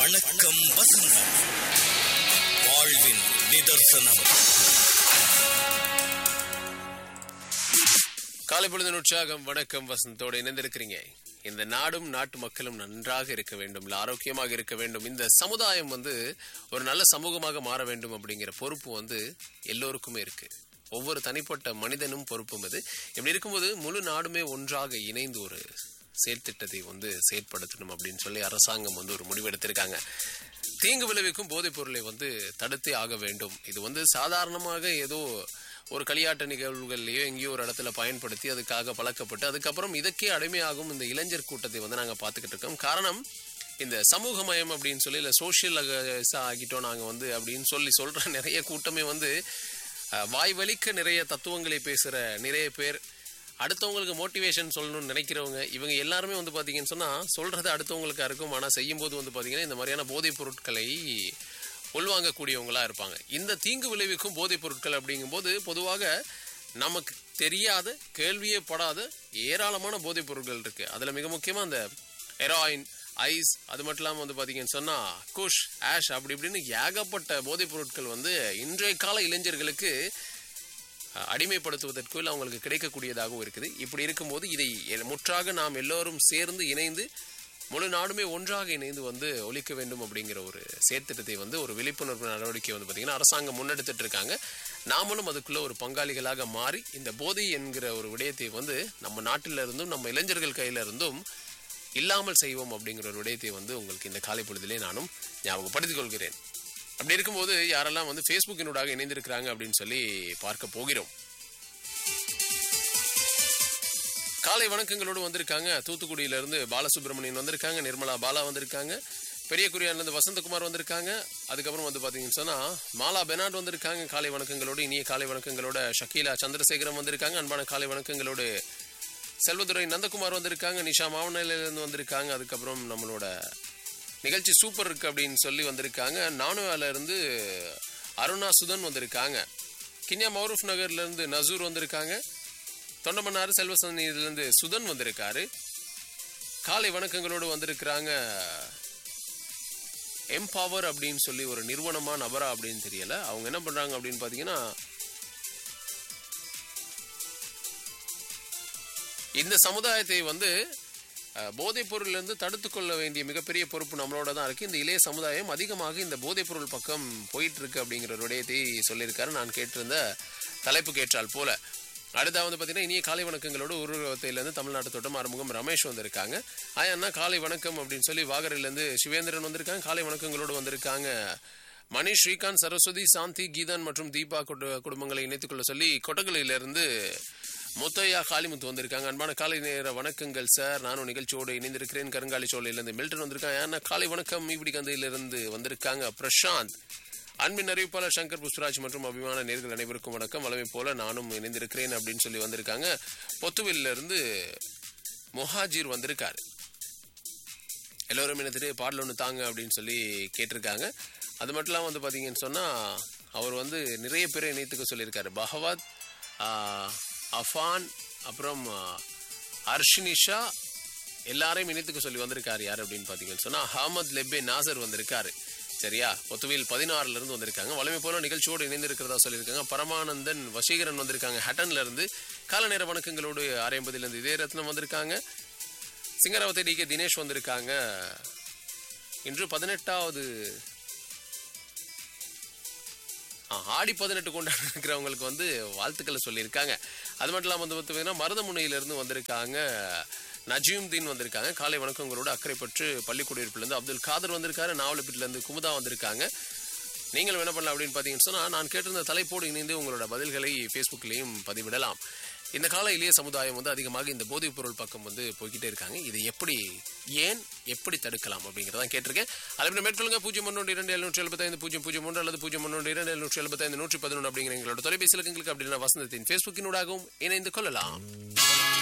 வணக்கம் வசந்தம் வாழ்வின் நிதர்சனம் காலை பொழுதின் உற்சாகம் வணக்கம் வசந்தோடு இணைந்திருக்கிறீங்க இந்த நாடும் நாட்டு மக்களும் நன்றாக இருக்க வேண்டும் இல்ல ஆரோக்கியமாக இருக்க வேண்டும் இந்த சமுதாயம் வந்து ஒரு நல்ல சமூகமாக மாற வேண்டும் அப்படிங்கிற பொறுப்பு வந்து எல்லோருக்குமே இருக்கு ஒவ்வொரு தனிப்பட்ட மனிதனும் பொறுப்பும் இது இப்படி இருக்கும்போது முழு நாடுமே ஒன்றாக இணைந்து ஒரு செயற்திட்டத்தை வந்து செயற்படுத்தணும் அப்படின்னு சொல்லி அரசாங்கம் வந்து ஒரு முடிவெடுத்திருக்காங்க தீங்கு விளைவிக்கும் போதைப் பொருளை வந்து தடுத்தே ஆக வேண்டும் இது வந்து சாதாரணமாக ஏதோ ஒரு களியாட்ட நிகழ்வுகள்லயோ எங்கேயோ ஒரு இடத்துல பயன்படுத்தி அதுக்காக பழக்கப்பட்டு அதுக்கப்புறம் இதற்கே அடிமையாகும் இந்த இளைஞர் கூட்டத்தை வந்து நாங்கள் பார்த்துக்கிட்டு இருக்கோம் காரணம் இந்த சமூகமயம் அப்படின்னு சொல்லி இல்லை சோஷியல் ஆகிட்டோம் நாங்கள் வந்து அப்படின்னு சொல்லி சொல்ற நிறைய கூட்டமே வந்து அஹ், வாய் வலிக்க நிறைய தத்துவங்களை பேசுகிற நிறைய பேர் அடுத்தவங்களுக்கு மோட்டிவேஷன் சொல்லணும்னு நினைக்கிறவங்க இவங்க எல்லாருமே வந்து பார்த்தீங்கன்னு சொன்னால் சொல்கிறது அடுத்தவங்களுக்கா இருக்கும் ஆனால் செய்யும்போது வந்து பார்த்தீங்கன்னா இந்த மாதிரியான போதைப் பொருட்களை உள்வாங்கக்கூடியவங்களா இருப்பாங்க இந்த தீங்கு விளைவிக்கும் போதைப் பொருட்கள் அப்படிங்கும்போது பொதுவாக நமக்கு தெரியாத கேள்வியே படாத ஏராளமான போதைப் பொருட்கள் இருக்கு அதில் மிக முக்கியமாக அந்த ஹெராயின் ஐஸ் அது மட்டும் இல்லாமல் வந்து பார்த்தீங்கன்னு சொன்னால் குஷ் ஆஷ் அப்படி இப்படின்னு ஏகப்பட்ட போதைப் பொருட்கள் வந்து இன்றைய கால இளைஞர்களுக்கு அஹ், அடிமைப்படுத்துவதற்கோ இல்லை அவங்களுக்கு கிடைக்கக்கூடியதாகவும் இருக்குது இப்படி இருக்கும்போது இதை எ- முற்றாக நாம் எல்லோரும் சேர்ந்து இணைந்து முழு நாடுமே ஒன்றாக இணைந்து வந்து ஒழிக்க வேண்டும் அப்படிங்கிற ஒரு செயற்திட்டத்தை வந்து ஒரு விழிப்புணர்வு நடவடிக்கை வந்து பார்த்தீங்கன்னா அரசாங்கம் முன்னெடுத்துட்டு இருக்காங்க நாமளும் அதுக்குள்ள ஒரு பங்காளிகளாக மாறி இந்த போதை என்கிற ஒரு விடயத்தை வந்து நம்ம நாட்டில இருந்தும் நம்ம இளைஞர்கள் கையில இருந்தும் இல்லாமல் செய்வோம் அப்படிங்கிற ஒரு விடயத்தை வந்து உங்களுக்கு இந்த காலை பொழுதிலே நானும் ஞாபகப்படுத்திக் கொள்கிறேன் அப்படி இருக்கும்போது யாரெல்லாம் வந்து ஃபேஸ்புக்கினூடாக இணைந்திருக்கிறாங்க அப்படின்னு சொல்லி பார்க்க போகிறோம் காலை வணக்கங்களோடு வந்திருக்காங்க தூத்துக்குடியில இருந்து பாலசுப்ரமணியன் வந்திருக்காங்க நிர்மலா பாலா வந்திருக்காங்க பெரிய குறியார்லேருந்து வசந்தகுமார் வந்திருக்காங்க அதுக்கப்புறம் வந்து பார்த்தீங்கன்னு சொன்னா மாலா பெனாட் வந்திருக்காங்க காலை வணக்கங்களோடு இனிய காலை வணக்கங்களோட ஷக்கீலா சந்திரசேகரம் வந்திருக்காங்க அன்பான காலை வணக்கங்களோடு செல்வதுரை நந்தகுமார் வந்திருக்காங்க நிஷா மாவனிலிருந்து வந்திருக்காங்க அதுக்கப்புறம் நம்மளோட நிகழ்ச்சி சூப்பர் இருக்கு அப்படின்னு சொல்லி வந்திருக்காங்க நானுவேல இருந்து அருணா சுதன் வந்திருக்காங்க கின்யா மௌரூஃப் நகர்ல இருந்து நசூர் வந்திருக்காங்க தொண்டமன்னாறு செல்வசனியிலிருந்து சுதன் வந்திருக்காரு காலை வணக்கங்களோடு வந்திருக்கிறாங்க எம்பவர் அப்படின்னு சொல்லி ஒரு நிறுவனமா நபரா அப்படின்னு தெரியல அவங்க என்ன பண்றாங்க அப்படின்னு பாத்தீங்கன்னா இந்த சமுதாயத்தை வந்து அஹ், போதைப் பொருளிலிருந்து தடுத்து கொள்ள வேண்டிய மிகப்பெரிய பொறுப்பு நம்மளோட தான் இருக்கு இந்த இளைய சமுதாயம் அதிகமாக இந்த போதைப் பொருள் பக்கம் போயிட்டு இருக்கு அப்படிங்கிற ஒரு விடயத்தை சொல்லியிருக்காரு நான் கேட்டிருந்த தலைப்பு கேட்டால் போல அடுத்தா வந்து பார்த்தீங்கன்னா இனிய காலை வணக்கங்களோடு உருவத்தையிலேருந்து தமிழ்நாட்டு தோட்டம் ஆறுமுகம் ரமேஷ் வந்திருக்காங்க ஆயா அண்ணா காலை வணக்கம் அப்படின்னு சொல்லி வாகரிலேருந்து சிவேந்திரன் வந்திருக்காங்க காலை வணக்கங்களோடு வந்திருக்காங்க மணி ஸ்ரீகாந்த் சரஸ்வதி சாந்தி கீதன் மற்றும் தீபா குடு- குடும்பங்களை இணைத்துக் கொள்ள சொல்லி கொட்டகலையிலிருந்து முத்தையா காளிமுத்து வந்திருக்காங்க அன்பான காலை நேர வணக்கங்கள் சார் நானும் நிகழ்ச்சியோடு இணைந்திருக்கிறேன் கருங்காலி சோலையிலிருந்து மில்டன் வந்திருக்காங்க ஏன்னா காலை வணக்கம் இப்படி கந்தையிலிருந்து வந்திருக்காங்க பிரசாந்த் அன்பின் அறிவிப்பாளர் சங்கர் புஷ்பராஜ் மற்றும் அபிமான நேர்கள் அனைவருக்கும் வணக்கம் வளமை போல நானும் இணைந்திருக்கிறேன் அப்படின்னு சொல்லி வந்திருக்காங்க பொத்துவில்ல இருந்து முஹாஜிர் வந்திருக்காரு எல்லோரும் எனக்கு பாடல் ஒன்று தாங்க அப்படின்னு சொல்லி கேட்டிருக்காங்க அது மட்டும் இல்லாமல் வந்து பார்த்தீங்கன்னு சொன்னால் அவர் வந்து நிறைய பேரை இணைத்துக்க சொல்லியிருக்காரு பகவத் ஆஹ், அஃபான் அப்புறம் ஆஹ், அர்ஷினிஷா எல்லாரையும் இணைத்துக்க சொல்லி வந்திருக்காரு யார் அப்படின்னு பார்த்தீங்கன்னு சொன்னால் அஹமத் லெப்பே நாசர் வந்திருக்காரு சரியா பொத்துவில் பதினாறுல இருந்து வந்திருக்காங்க வலிமை போல நிகழ்ச்சியோடு இணைந்திருக்கிறதா சொல்லியிருக்காங்க பரமானந்தன் வசீகரன் வந்திருக்காங்க ஹட்டன்ல இருந்து கால நேர வணக்கங்களோடு ஆறு எண்பதுல இருந்து இதே ரத்னம் வந்திருக்காங்க சிங்கராவத்தை டி கே தினேஷ் வந்திருக்காங்க இன்று பதினெட்டாவது ஆ, ஆடி பதினெட்டு கொண்டாட இருக்கிறவங்களுக்கு வந்து வாழ்த்துக்களை சொல்லியிருக்காங்க அது மட்டும் இல்லாமல் வந்து பார்த்தீங்கன்னா மருதமுனையிலிருந்து வந்திருக்காங்க நஜீம்தீன் வந்திருக்காங்க காலை வணக்கங்களோட அக்கறைப்பற்று பள்ளிக்குடியிருப்புலேருந்து அப்துல் காதர் வந்திருக்காரு நாவலப்பீட்டிலேருந்து குமுதா வந்திருக்காங்க நீங்கள் என்ன பண்ணலாம் அப்படின்னு பார்த்தீங்கன்னு சொன்னால் நான் கேட்டிருந்த தலைப்போடு இணைந்து உங்களோட பதில்களை ஃபேஸ்புக்லேயும் பதிவிடலாம் இந்த கால இளைய சமுதாயம் வந்து அதிகமாக இந்த போதைப் பொருள் பக்கம் வந்து போய்கிட்டே இருக்காங்க இதை எப்படி ஏன் எப்படி தடுக்கலாம் அப்படிங்கிறதான் கேட்டிருக்கேன் அதில் மேற்கொள்ளுங்க பூஜ்ஜியம் ஒன்று இரண்டு எழுநூற்றி எழுபத்தைந்து பூஜ்ஜியம் பூஜ்ஜியம் ஒன்று அல்லது பூஜ்ஜியம் ஒன்று இரண்டு எழுநூற்றி எழுபத்தைந்து நூற்றி பதினொன்று அப்படிங்கிற எங்களோட தொலைபேசி இலக்கங்களுக்கு அப்படின்னா வசந்தத்தின் ஃபேஸ்புக்கினூடாகவும் இணைந்து கொள்ளலாம்